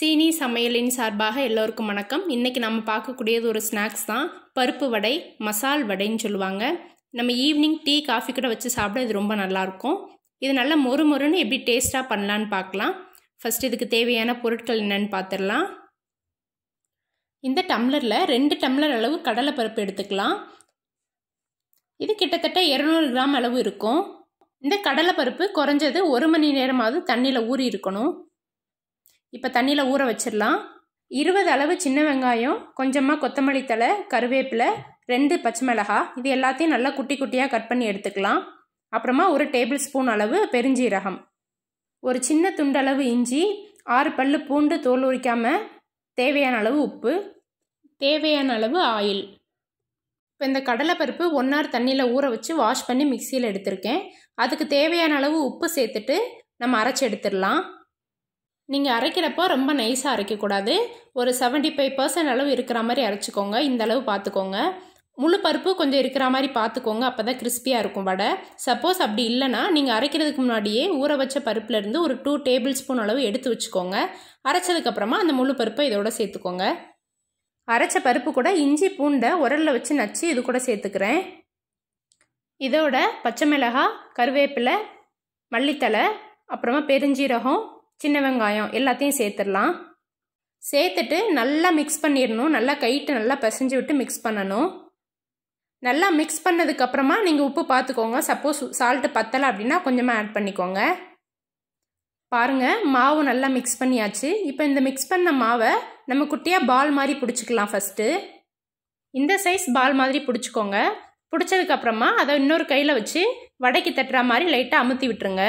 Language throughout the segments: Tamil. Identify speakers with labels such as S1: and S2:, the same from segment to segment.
S1: சீனி சமையலின் சார்பாக எல்லோருக்கும் வணக்கம் இன்றைக்கி நம்ம பார்க்கக்கூடியது ஒரு ஸ்நாக்ஸ் தான் பருப்பு வடை மசால் வடைன்னு சொல்லுவாங்க நம்ம ஈவினிங் டீ காஃபி கூட வச்சு சாப்பிட இது ரொம்ப நல்லாயிருக்கும் இது நல்லா மொறு மொறுன்னு எப்படி டேஸ்ட்டாக பண்ணலான்னு பார்க்கலாம் ஃபஸ்ட் இதுக்கு தேவையான பொருட்கள் என்னென்னு பார்த்துடலாம் இந்த டம்ளரில் ரெண்டு டம்ளர் அளவு கடலை பருப்பு எடுத்துக்கலாம் இது கிட்டத்தட்ட இரநூறு கிராம் அளவு இருக்கும் இந்த கடலைப்பருப்பு குறைஞ்சது ஒரு மணி நேரமாவது தண்ணியில் ஊறி இருக்கணும் இப்போ தண்ணியில் ஊற வச்சிடலாம் இருபது அளவு சின்ன வெங்காயம் கொஞ்சமாக கொத்தமல்லி தலை கருவேப்பிலை ரெண்டு பச்சை மிளகாய் இது எல்லாத்தையும் நல்லா குட்டி குட்டியாக கட் பண்ணி எடுத்துக்கலாம் அப்புறமா ஒரு டேபிள் ஸ்பூன் அளவு பெருஞ்சீரகம் ஒரு சின்ன துண்டளவு இஞ்சி ஆறு பல்லு பூண்டு தோல் உரிக்காமல் தேவையான அளவு உப்பு தேவையான அளவு ஆயில் இப்போ இந்த கடலைப்பருப்பு ஒன் ஹவர் தண்ணியில் ஊற வச்சு வாஷ் பண்ணி மிக்சியில் எடுத்திருக்கேன் அதுக்கு தேவையான அளவு உப்பு சேர்த்துட்டு நம்ம அரைச்சி எடுத்துடலாம் நீங்கள் அரைக்கிறப்போ ரொம்ப நைஸாக அரைக்கக்கூடாது ஒரு செவன்ட்டி ஃபைவ் பர்சன்ட் அளவு இருக்கிற மாதிரி அரைச்சிக்கோங்க இந்த அளவு பார்த்துக்கோங்க முழு பருப்பு கொஞ்சம் இருக்கிற மாதிரி பார்த்துக்கோங்க அப்போ தான் கிறிஸ்பியாக இருக்கும் வடை சப்போஸ் அப்படி இல்லைனா நீங்கள் அரைக்கிறதுக்கு முன்னாடியே ஊற வச்ச பருப்புலேருந்து ஒரு டூ டேபிள் ஸ்பூன் அளவு எடுத்து வச்சுக்கோங்க அரைச்சதுக்கப்புறமா அந்த முழு பருப்பை இதோட சேர்த்துக்கோங்க அரைச்ச பருப்பு கூட இஞ்சி பூண்டை உரலில் வச்சு நச்சு இது கூட சேர்த்துக்கிறேன் இதோட பச்சை மிளகாய் கருவேப்பிலை மல்லித்தலை அப்புறமா பெருஞ்சீரகம் சின்ன வெங்காயம் எல்லாத்தையும் சேர்த்துடலாம் சேர்த்துட்டு நல்லா மிக்ஸ் பண்ணிடணும் நல்லா கைட்டு நல்லா பிசைஞ்சு விட்டு மிக்ஸ் பண்ணணும் நல்லா மிக்ஸ் பண்ணதுக்கப்புறமா நீங்கள் உப்பு பார்த்துக்கோங்க சப்போஸ் சால்ட்டு பத்தலை அப்படின்னா கொஞ்சமாக ஆட் பண்ணிக்கோங்க பாருங்கள் மாவு நல்லா மிக்ஸ் பண்ணியாச்சு இப்போ இந்த மிக்ஸ் பண்ண மாவை நம்ம குட்டியாக பால் மாதிரி பிடிச்சிக்கலாம் ஃபஸ்ட்டு இந்த சைஸ் பால் மாதிரி பிடிச்சிக்கோங்க பிடிச்சதுக்கப்புறமா அதை இன்னொரு கையில் வச்சு வடைக்கு தட்டுற மாதிரி லைட்டாக அமுத்தி விட்டுருங்க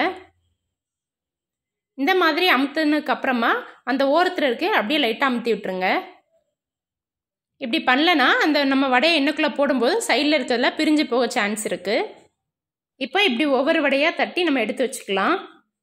S1: இந்த மாதிரி அமுத்துனதுக்கு அப்புறமா அந்த ஓரத்தில் இருக்கு அப்படியே லைட்டாக அமுத்தி விட்டுருங்க இப்படி பண்ணலனா அந்த நம்ம வடையை எண்ணெய்க்குள்ளே போடும்போது சைடில் இருக்கிறதுல பிரிஞ்சு போக சான்ஸ் இருக்குது இப்போ இப்படி ஒவ்வொரு வடையாக தட்டி நம்ம எடுத்து வச்சுக்கலாம்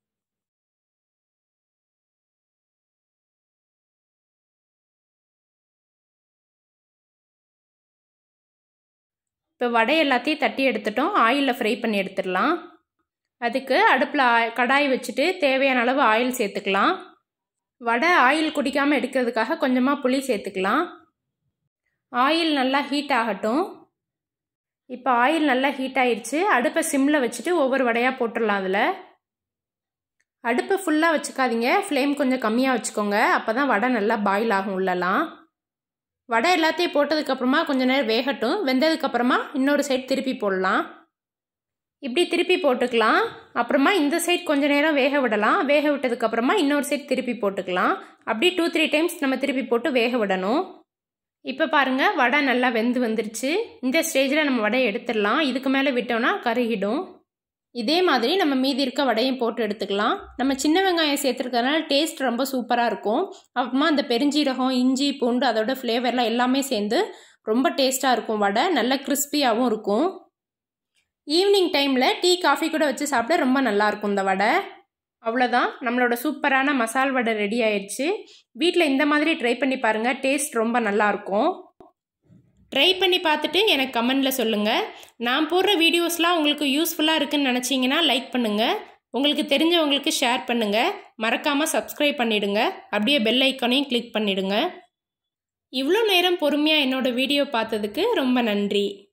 S1: இப்போ வடை எல்லாத்தையும் தட்டி எடுத்துட்டோம் ஆயிலில் ஃப்ரை பண்ணி எடுத்துடலாம் அதுக்கு அடுப்பில் கடாய் வச்சுட்டு தேவையான அளவு ஆயில் சேர்த்துக்கலாம் வடை ஆயில் குடிக்காமல் எடுக்கிறதுக்காக கொஞ்சமாக புளி சேர்த்துக்கலாம் ஆயில் நல்லா ஹீட் ஆகட்டும் இப்போ ஆயில் நல்லா ஹீட் ஆயிடுச்சு அடுப்பை சிம்மில் வச்சுட்டு ஒவ்வொரு வடையாக போட்டுடலாம் அதில் அடுப்பு ஃபுல்லாக வச்சுக்காதீங்க ஃப்ளேம் கொஞ்சம் கம்மியாக வச்சுக்கோங்க அப்போ தான் வடை நல்லா பாயில் ஆகும் உள்ளலாம் வடை எல்லாத்தையும் போட்டதுக்கப்புறமா கொஞ்சம் நேரம் வேகட்டும் வெந்ததுக்கப்புறமா இன்னொரு சைட் திருப்பி போடலாம் இப்படி திருப்பி போட்டுக்கலாம் அப்புறமா இந்த சைட் கொஞ்ச நேரம் வேக விடலாம் வேக விட்டதுக்கப்புறமா இன்னொரு சைட் திருப்பி போட்டுக்கலாம் அப்படி டூ த்ரீ டைம்ஸ் நம்ம திருப்பி போட்டு வேக விடணும் இப்போ பாருங்கள் வடை நல்லா வெந்து வந்துருச்சு இந்த ஸ்டேஜில் நம்ம வடையை எடுத்துடலாம் இதுக்கு மேலே விட்டோம்னா கருகிடும் இதே மாதிரி நம்ம மீதி இருக்க வடையும் போட்டு எடுத்துக்கலாம் நம்ம சின்ன வெங்காயம் சேர்த்துருக்கறனால டேஸ்ட் ரொம்ப சூப்பராக இருக்கும் அப்புறமா அந்த பெருஞ்சீரகம் இஞ்சி பூண்டு அதோட ஃப்ளேவர்லாம் எல்லாமே சேர்ந்து ரொம்ப டேஸ்ட்டாக இருக்கும் வடை நல்ல கிறிஸ்பியாகவும் இருக்கும் ஈவினிங் டைமில் டீ காஃபி கூட வச்சு சாப்பிட ரொம்ப நல்லாயிருக்கும் இந்த வடை அவ்வளோதான் நம்மளோட சூப்பரான மசால் வடை ரெடி ஆயிடுச்சு வீட்டில் இந்த மாதிரி ட்ரை பண்ணி பாருங்கள் டேஸ்ட் ரொம்ப நல்லாயிருக்கும் ட்ரை பண்ணி பார்த்துட்டு எனக்கு கமெண்டில் சொல்லுங்கள் நான் போடுற வீடியோஸ்லாம் உங்களுக்கு யூஸ்ஃபுல்லாக இருக்குன்னு நினச்சிங்கன்னா லைக் பண்ணுங்கள் உங்களுக்கு தெரிஞ்சவங்களுக்கு ஷேர் பண்ணுங்கள் மறக்காமல் சப்ஸ்கிரைப் பண்ணிவிடுங்க அப்படியே பெல் ஐக்கானையும் கிளிக் பண்ணிவிடுங்க இவ்வளோ நேரம் பொறுமையாக என்னோடய வீடியோ பார்த்ததுக்கு ரொம்ப நன்றி